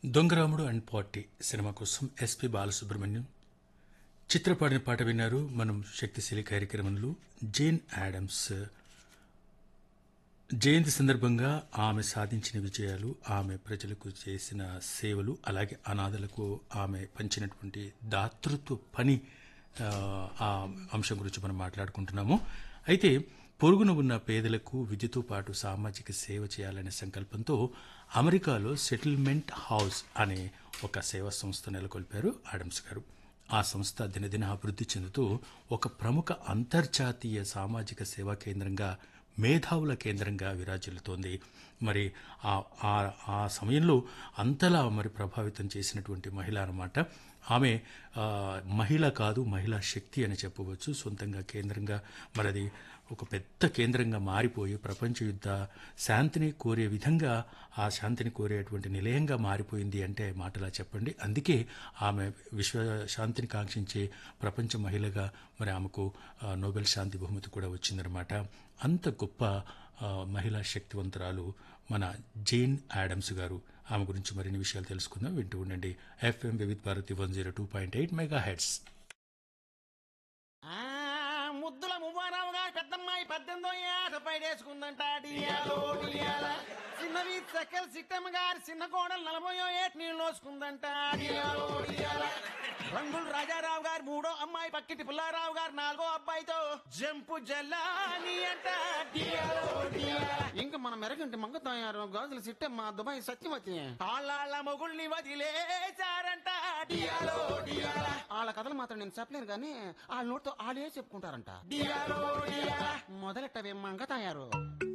Donga Ramudu and party సినిమా కోసం S P Balasubrahmanyam చిత్రపాడిన పాట విన్నారు మనం శక్తిశీలి కార్యక్రమంలో జేన్ యాడమ్స్ జయంతి సందర్భంగా ఆమె సాధించిన విజయాలు ఆమె ప్రజలకు చేసిన సేవలు అలాగే అనాథలకు ఆమె పంచినటువంటి దాతృత్వ పని ఆ, ఆ అంశం గురించి మనం మాట్లాడుకుంటున్నాము అయితే పొరుగున ఉన్న పేదలకు విద్యతో పాటు సామాజిక సేవ చేయాలనే సంకల్పంతో అమెరికాలో సెటిల్మెంట్ హౌస్ అనే ఒక సేవా సంస్థ నెలకొల్పారు ఆడమ్స్ గారు ఆ సంస్థ దినదిన అభివృద్ధి చెందుతూ ఒక ప్రముఖ అంతర్జాతీయ సామాజిక సేవా కేంద్రంగా మేధావుల కేంద్రంగా విరాజిల్లుతోంది మరి ఆ ఆ- ఆ సమయంలో అంతలా మరి ప్రభావితం చేసినటువంటి మహిళ అన్నమాట ఆమె ఆ, మహిళ కాదు మహిళా శక్తి అని చెప్పవచ్చు సొంతంగా కేంద్రంగా మరి అది ఒక పెద్ద కేంద్రంగా మారిపోయి ప్రపంచ యుద్ధ శాంతిని కోరే విధంగా ఆ శాంతిని కోరేటువంటి నిలయంగా మారిపోయింది అంటే మాటలా చెప్పండి అందుకే ఆమె విశ్వ శాంతిని కాంక్షించే ప్రపంచ మహిళగా మరి ఆమెకు ఆ, నోబెల్ శాంతి బహుమతి కూడా వచ్చిందనమాట అంత గొప్ప ఆ, మహిళా శక్తివంతురాలు మన జేన్ యాడమ్స్ గారు ఆమె గురించి మరిన్ని విషయాలు తెలుసుకుందాం వింటూ ఉండండి FM Vividh Bharati one zero two point eight mega heads ఆ ముద్దుల మువ్వారావు గారి పెద్దమ్మాయి పద్దెనిమిదో ఏట పైడేసుకుందంట డియాలో డియాల చిన్నవి సకల్ సిట్టమ్మ గారి చిన్న కోడలు నలభయో ఏట నీళ్ళు నోసుకుందంట డియాలో డియాల రంగులు రాజారావు గారి మూడో అమ్మాయి పక్కిటి పుల్లారావు గారు నాలుగో అబ్బాయితో జంపు జల్లాని అంట డియాలో డియాల ఇంకా మన మెరగంటి మంగ తయారు గాజుల సిట్టమ్మ దుబాయ్ సత్యవతి ఆళ్ళ మొగుల్ని వదిలేశారంట డియాలో డియాల వాళ్ళ కథలు మాత్రం నేను చెప్పలేను కానీ వాళ్ళ నోటితో వాళ్ళే చెప్పుకుంటారంట మొదలెట్టవే మంగ తయారు